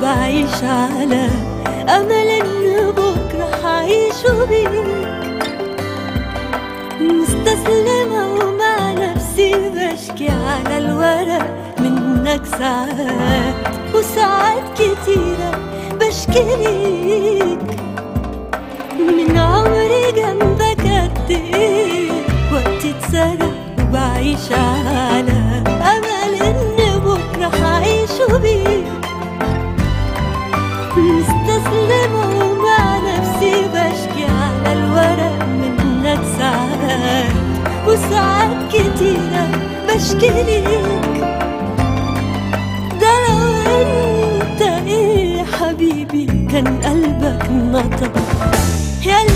وبعيش على أمل إن بكرة حعيشه بيك مستسلمة ومع نفسي بشكي على الورق منك ساعات وساعات كتيرة بشكي ليك من عمري جنبك قد ايه وقتي اتسرق وبعيش على امل ان بكره هعيشه بيك مستسلمة ومع نفسي بشكي على الورق منك ساعات وساعات كتيرة بشكي ليك ده لو انت ايه يا حبيبي كان قلبك نطق يا